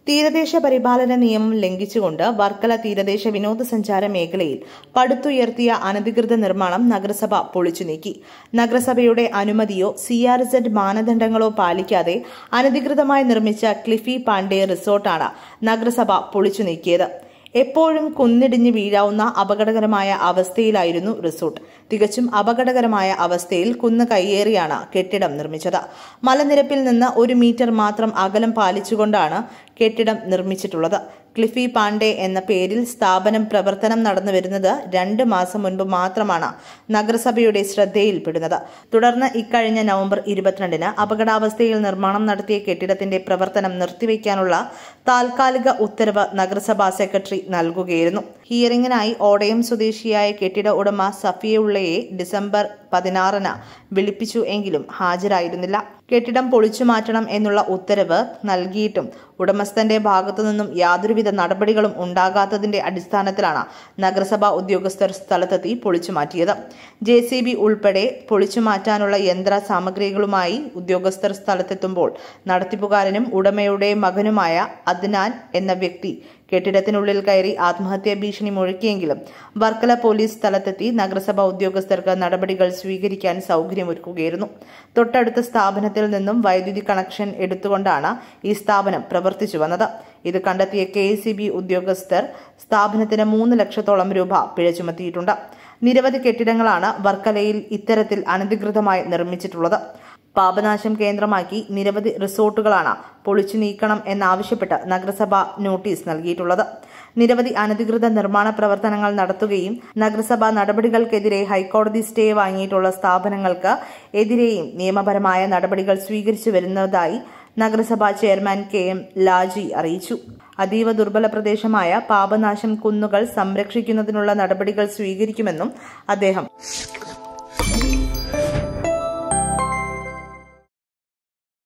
തീരദേശ പരിപാലന നിയമം ലംഘിച്ചുകൊണ്ട് വർക്കല തീരദേശ വിനോദസഞ്ചാര മേഖലയിൽ പടുത്തുയർത്തിയ അനധികൃത നിർമ്മാണം നഗരസഭ പൊളിച്ചു നീക്കി നഗരസഭയുടെ അനുമതിയോ സിആർസെഡ് മാനദണ്ഡങ്ങളോ പാലിക്കാതെ അനധികൃതമായി നിർമ്മിച്ച ക്ലിഫി പാണ്ഡെ റിസോർട്ടാണ് നഗരസഭ പൊളിച്ചു നീക്കിയത് എപ്പോഴും കുന്നിടിഞ്ഞ് വീഴാവുന്ന അപകടകരമായ അവസ്ഥയിലായിരുന്നു റിസോർട്ട് തികച്ചും അപകടകരമായ അവസ്ഥയിൽ കുന്ന് കയ്യേറിയാണ് കെട്ടിടം നിർമ്മിച്ചത് മലനിരപ്പിൽ നിന്ന് ഒരു മീറ്റർ മാത്രം അകലം പാലിച്ചുകൊണ്ടാണ് കെട്ടിടം നിർമ്മിച്ചിട്ടുള്ളത് ക്ലിഫി പാണ്ഡെ എന്ന പേരിൽ സ്ഥാപനം പ്രവർത്തനം നടന്നു വരുന്നത് രണ്ട് മാസം മുൻപ് മാത്രമാണ് നഗരസഭയുടെ ശ്രദ്ധയിൽപ്പെടുന്നത് തുടർന്ന് ഇക്കഴിഞ്ഞ നവംബർ ഇരുപത്തിരണ്ടിന് അപകടാവസ്ഥയിൽ നിർമ്മാണം നടത്തിയ കെട്ടിടത്തിന്റെ പ്രവർത്തനം നിർത്തിവെക്കാനുള്ള താൽക്കാലിക ഉത്തരവ് നഗരസഭാ സെക്രട്ടറി നൽകുകയായിരുന്നു ഹിയറിംഗിനായി ഓടയം സ്വദേശിയായ കെട്ടിട ഉടമ സഫിയുള്ളയെ ഡിസംബർ പതിനാറിന് വിളിപ്പിച്ചു എങ്കിലും ഹാജരായിരുന്നില്ല കെട്ടിടം പൊളിച്ചു മാറ്റണം എന്നുള്ള ഉത്തരവ് നൽകിയിട്ടും ഉടമസ്ഥന്റെ ഭാഗത്തുനിന്നും യാതൊരുവിധ നടപടികളും ഉണ്ടാകാത്തതിന്റെ അടിസ്ഥാനത്തിലാണ് നഗരസഭാ ഉദ്യോഗസ്ഥർ സ്ഥലത്തെത്തി പൊളിച്ചു മാറ്റിയത് ജെ സി ബി ഉൾപ്പെടെ പൊളിച്ചു മാറ്റാനുള്ള യന്ത്ര സാമഗ്രികളുമായി ഉദ്യോഗസ്ഥർ സ്ഥലത്തെത്തുമ്പോൾ നടത്തിപ്പുകാരനും ഉടമയുടെ മകനുമായ അദ്നാൻ എന്ന വ്യക്തി കെട്ടിടത്തിനുള്ളിൽ കയറി ആത്മഹത്യാ ഭീഷണി മുഴക്കിയെങ്കിലും വർക്കല പോലീസ് സ്ഥലത്തെത്തി നഗരസഭാ ഉദ്യോഗസ്ഥർക്ക് നടപടികൾ സ്വീകരിക്കാൻ സൗകര്യമൊരുക്കുകയായിരുന്നു തൊട്ടടുത്ത സ്ഥാപനത്തിൽ നിന്നും വൈദ്യുതി കണക്ഷൻ എടുത്തുകൊണ്ടാണ് ഈ സ്ഥാപനം പ്രവർത്തിച്ചു വന്നത് ഇത് കണ്ടെത്തിയ കെ ഉദ്യോഗസ്ഥർ സ്ഥാപനത്തിന് മൂന്ന് ലക്ഷത്തോളം രൂപ പിഴ ചുമത്തിയിട്ടുണ്ട് നിരവധി കെട്ടിടങ്ങളാണ് വർക്കലയിൽ ഇത്തരത്തിൽ അനധികൃതമായി നിർമ്മിച്ചിട്ടുള്ളത് പാപനാശം കേന്ദ്രമാക്കി നിരവധി റിസോർട്ടുകളാണ് പൊളിച്ചു നീക്കണം എന്നാവശ്യപ്പെട്ട് നഗരസഭ നോട്ടീസ് നൽകിയിട്ടുള്ളത് നിരവധി അനധികൃത നിർമ്മാണ പ്രവർത്തനങ്ങൾ നടത്തുകയും നഗരസഭാ നടപടികൾക്കെതിരെ ഹൈക്കോടതി സ്റ്റേ വാങ്ങിയിട്ടുള്ള സ്ഥാപനങ്ങൾക്ക് എതിരെയും നിയമപരമായ നടപടികൾ സ്വീകരിച്ചു വരുന്നതായി നഗരസഭാ ചെയർമാൻ കെ എം ലാജി അറിയിച്ചു അതീവ ദുർബല പ്രദേശമായ പാപനാശം കുന്നുകൾ സംരക്ഷിക്കുന്നതിനുള്ള നടപടികൾ സ്വീകരിക്കുമെന്നും അദ്ദേഹം